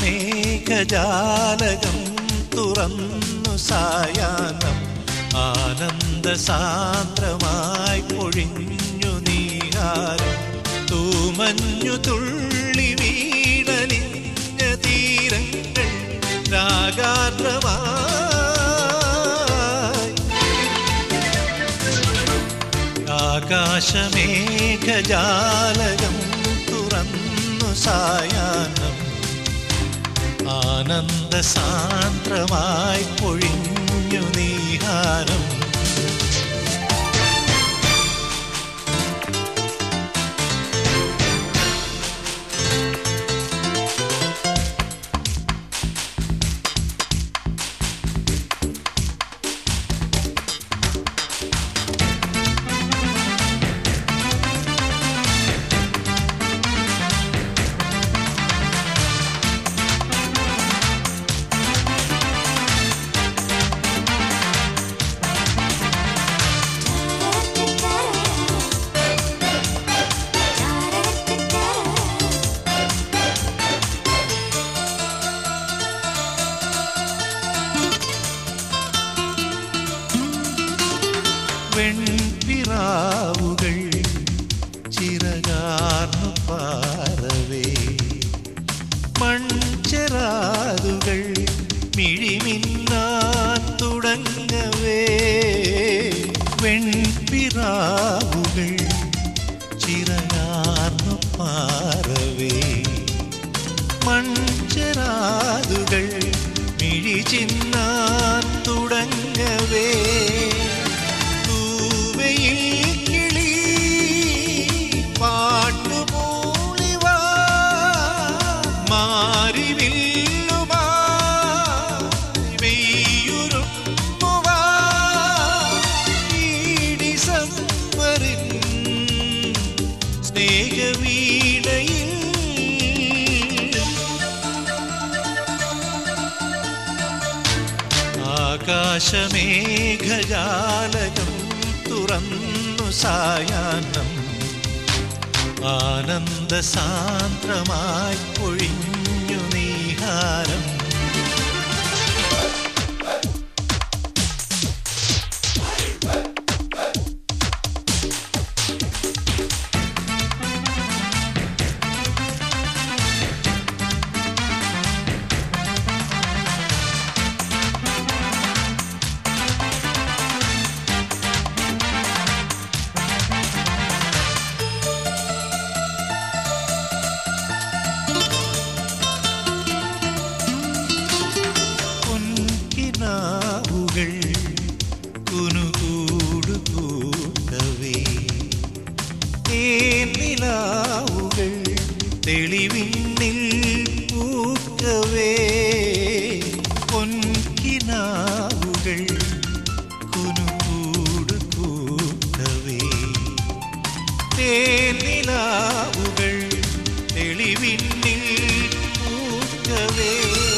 ആകാശമേഘജാലകം തുറന്നു സായാഹ്നം ആനന്ദ സാന്ദ്രമായി പൊഴിഞ്ഞു നീഹാരം തൂമഞ്ഞു തുള്ളി വീടലിഞ്ഞ തീരങ്ങൾ രാഗാർദ്രമായി ആകാശമേഘജാലകം തുറന്നു സായാഹ്നം ആനന്ദ സാന്ദ്രമായി പൊഴിഞ്ഞു നീഹാരം വെൺപിറാവുകൾ ചിറകാർന്നു പാറവേ മൺചെറാതുകൾ മിഴിമിന്നാൻ തുടങ്ങവേ വെൺപിറാവുകൾ ചിറകാർന്നു പാറവേ മൺചെറാതുകൾ മിഴി ചിന്നാൻ തുടങ്ങവേ തൂവയിൽ കിളി പാട്ടുമൂളിവാ മാറിവില്ലുമായി വെയ്യുരുമ്പുവാ ഈ ഡിസംബറിൻ സ്നേഹവീണയിൽ ആകാശമേഘജാലകം തുറന്നു സായാഹ്നം ആനന്ദ സാന്ദ്രമായി പൊഴിഞ്ഞു നീഹാരം പൊൻകിനാവുകൾ കുനുകൂടു കൂട്ടവേ തേനിലാവുകൾ തെളിവിന്നിൽ പൂക്കവേ പൊൻകിനാവുകൾ കുനുകൂടു കൂട്ടവേ തേനിലാവുകൾ തെളിവിന്നിൽ പൂക്കവേ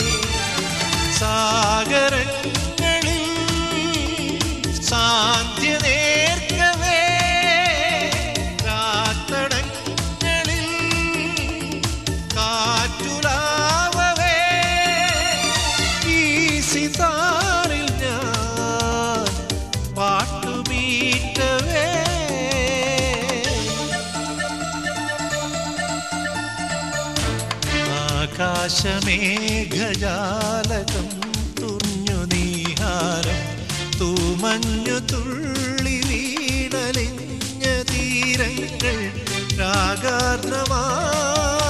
സാഗരങ്ങളിൽ സാന്ധ്യ നേർക്കവേ രാത്തടങ്ങളിൽ കാറ്റുലാവവേ ഈ സിതാറിൽ ഞാൻ പാട്ടുമീറ്റവേ ആകാശമേഘജാലകം തുറഞ്ഞു നീഹാരം തൂമഞ്ഞു തുള്ളി വീടലിഞ്ഞ തീരങ്ങൾ രാഗാർദ്രമാ